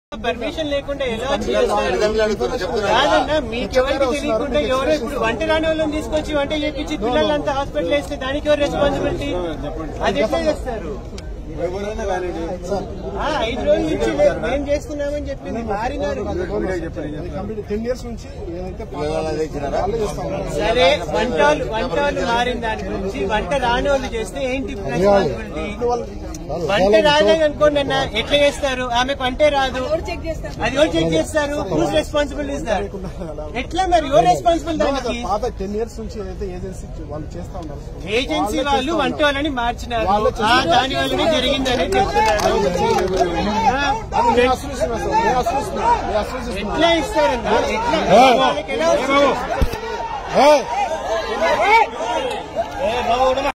Permission లేకుండా ఎలా చేస్తారు కాదన్నా మీకెవరికి తెలియకుండా ఎవరో ఇప్పుడు వంట రాని వాళ్ళని తీసుకొచ్చి వంట చేపించి పిల్లలంతా హాస్పిటల్ వేస్తే దానికి ఎవరు రెస్పాన్సిబిలిటీ అది ఎట్లా చేస్తారు ఎవరైనా కానివ్వండి ఆ, ఐదు రోజుల నుంచి లే- మేము చేస్తున్నామని చెప్పింది మారినారు కంప్లీట్ టెన్ ఇయర్స్ నుంచి ఏదైతే వాళ్ళే చేస్తా ఉన్నారు సరే వంటలు వంటలు మారిన దాని గురించి వంట రాని వాళ్ళు చేస్తే ఏంటి రెస్పాన్సిబిలిటీ వంట రాలేదు అనుకోండి అన్న ఎట్లా చేస్తారు ఆమెకు వంటే రాదు అది ఎవరు చెక్ చేస్తారు హూస్ రెస్పాన్సిబిలిటీ ఇస్తారు ఎట్లా మరి ఎవరు రెస్పాన్సిబుల్ దానికి పాత టెన్ ఇయర్స్ నుంచి ఏదైతే ఏజెన్సీ వాళ్ళు చేస్తా ఉన్నారు ఏజెన్సీ వాళ్ళు వంట వాళ్ళని మార్చినారు ఆ, దాని వల్లనే జరిగిందని చెప్తున్నారు ఆ, అది నేను అసూస్తున్నాను సార్ నేను అసూస్తున్నాను నేను అసూస్తున్నాను ఎట్లా ఇస్తారన్నా ఎట్లా వాళ్ళకి ఎలా వస్తుంది?